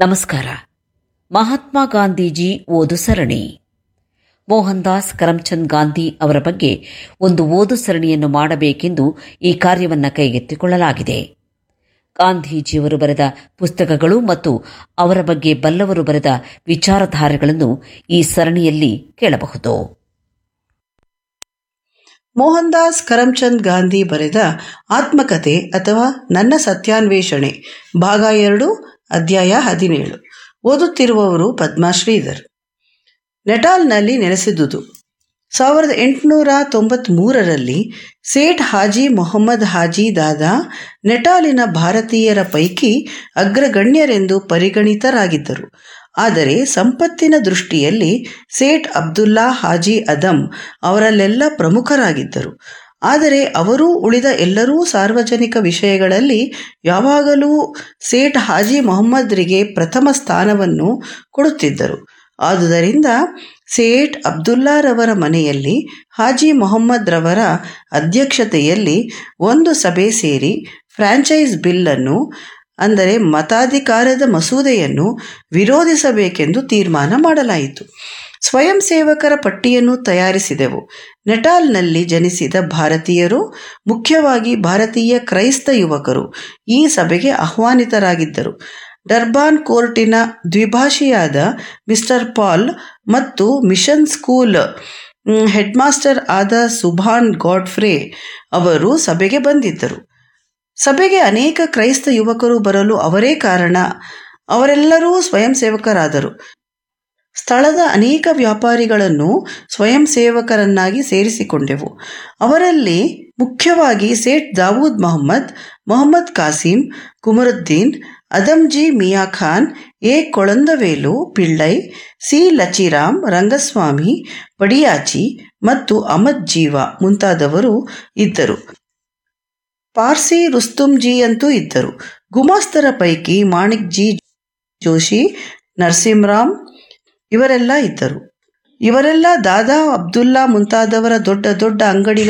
ನಮಸ್ಕಾರ ಮಹಾತ್ಮ ಗಾಂಧೀಜಿ ಓದು ಸರಣಿ ಮೋಹನ್ ದಾಸ್ ಕರಮ್ಚಂದ್ ಗಾಂಧಿ ಅವರ ಬಗ್ಗೆ ಒಂದು ಓದು ಸರಣಿಯನ್ನು ಮಾಡಬೇಕೆಂದು ಈ ಕಾರ್ಯವನ್ನು ಕೈಗೆತ್ತಿಕೊಳ್ಳಲಾಗಿದೆ ಗಾಂಧೀಜಿಯವರು ಬರೆದ ಪುಸ್ತಕಗಳು ಮತ್ತು ಅವರ ಬಗ್ಗೆ ಬಲ್ಲವರು ಬರೆದ ವಿಚಾರಧಾರೆಗಳನ್ನು ಈ ಸರಣಿಯಲ್ಲಿ ಕೇಳಬಹುದು ಮೋಹನ್ ದಾಸ್ ಕರಮ್ಚಂದ್ ಗಾಂಧಿ ಬರೆದ ಆತ್ಮಕಥೆ ಅಥವಾ ನನ್ನ ಸತ್ಯಾನ್ವೇಷಣೆ ಭಾಗ ಎರಡು ಅಧ್ಯಾಯ ಹದಿನೇಳು ಓದುತ್ತಿರುವವರು ಪದ್ಮಾಶ್ರೀಧರ್ ನೆಟಾಲ್ನಲ್ಲಿ ನೆಲೆಸಿದುದು ಸಾವಿರದ ಎಂಟುನೂರ ತೊಂಬತ್ಮೂರರಲ್ಲಿ ಸೇಠ್ ಹಾಜಿ ಮೊಹಮ್ಮದ್ ಹಾಜಿ ದಾದಾ ನೆಟಾಲಿನ ಭಾರತೀಯರ ಪೈಕಿ ಅಗ್ರಗಣ್ಯರೆಂದು ಪರಿಗಣಿತರಾಗಿದ್ದರು ಆದರೆ ಸಂಪತ್ತಿನ ದೃಷ್ಟಿಯಲ್ಲಿ ಸೇಠ್ ಅಬ್ದುಲ್ಲಾ ಹಾಜಿ ಅದಮ್ ಅವರಲ್ಲೆಲ್ಲ ಪ್ರಮುಖರಾಗಿದ್ದರು ಆದರೆ ಅವರೂ ಉಳಿದ ಎಲ್ಲರೂ ಸಾರ್ವಜನಿಕ ವಿಷಯಗಳಲ್ಲಿ ಯಾವಾಗಲೂ ಸೇಠ್ ಹಾಜಿ ಮೊಹಮ್ಮದ್ರಿಗೆ ಪ್ರಥಮ ಸ್ಥಾನವನ್ನು ಕೊಡುತ್ತಿದ್ದರು ಆದುದರಿಂದ ಸೇಠ್ ಅಬ್ದುಲ್ಲಾರವರ ಮನೆಯಲ್ಲಿ ಹಾಜಿ ಮೊಹಮ್ಮದ್ ರವರ ಅಧ್ಯಕ್ಷತೆಯಲ್ಲಿ ಒಂದು ಸಭೆ ಸೇರಿ ಫ್ರಾಂಚೈಸ್ ಬಿಲ್ಲನ್ನು ಅಂದರೆ ಮತಾಧಿಕಾರದ ಮಸೂದೆಯನ್ನು ವಿರೋಧಿಸಬೇಕೆಂದು ತೀರ್ಮಾನ ಮಾಡಲಾಯಿತು ಸ್ವಯಂ ಸೇವಕರ ಪಟ್ಟಿಯನ್ನು ತಯಾರಿಸಿದೆವು ನೆಟಾಲ್ನಲ್ಲಿ ಜನಿಸಿದ ಭಾರತೀಯರು ಮುಖ್ಯವಾಗಿ ಭಾರತೀಯ ಕ್ರೈಸ್ತ ಯುವಕರು ಈ ಸಭೆಗೆ ಆಹ್ವಾನಿತರಾಗಿದ್ದರು ಡರ್ಬಾನ್ ಕೋರ್ಟಿನ ದ್ವಿಭಾಷಿಯಾದ ಮಿಸ್ಟರ್ ಪಾಲ್ ಮತ್ತು ಮಿಷನ್ ಸ್ಕೂಲ್ ಹೆಡ್ ಮಾಸ್ಟರ್ ಆದ ಸುಭಾನ್ ಗಾಡ್ಫ್ರೇ ಅವರು ಸಭೆಗೆ ಬಂದಿದ್ದರು ಸಭೆಗೆ ಅನೇಕ ಕ್ರೈಸ್ತ ಯುವಕರು ಬರಲು ಅವರೇ ಕಾರಣ ಅವರೆಲ್ಲರೂ ಸ್ವಯಂ ಸೇವಕರಾದರು ಸ್ಥಳದ ಅನೇಕ ವ್ಯಾಪಾರಿಗಳನ್ನು ಸ್ವಯಂ ಸೇವಕರನ್ನಾಗಿ ಸೇರಿಸಿಕೊಂಡೆವು ಅವರಲ್ಲಿ ಮುಖ್ಯವಾಗಿ ಸೇಠ್ ದಾವೂದ್ ಮೊಹಮ್ಮದ್ ಮೊಹಮ್ಮದ್ ಕಾಸಿಂ ಕುಮರುದ್ದೀನ್ ಅದಮ್ಜಿ ಮಿಯಾ ಖಾನ್ ಎ ಕೊಳಂದವೇಲು ಪಿಳ್ಳೈ ಸಿ ಲಚಿರಾಮ್ ರಂಗಸ್ವಾಮಿ ಪಡಿಯಾಚಿ ಮತ್ತು ಅಮದ್ ಜೀವ ಮುಂತಾದವರು ಇದ್ದರು ಪಾರ್ಸಿ ರುಸ್ತುಂಜಿ ಅಂತೂ ಇದ್ದರು ಗುಮಾಸ್ತರ ಪೈಕಿ ಮಾಣಿಕ್ ಜಿ ಜೋಶಿ ನರಸಿಂಹರಾಮ್ ಇವರೆಲ್ಲ ಇದ್ದರು ಇವರೆಲ್ಲ ದಾದಾ ಅಬ್ದುಲ್ಲಾ ಮುಂತಾದವರ ದೊಡ್ಡ ದೊಡ್ಡ ಅಂಗಡಿಗಳ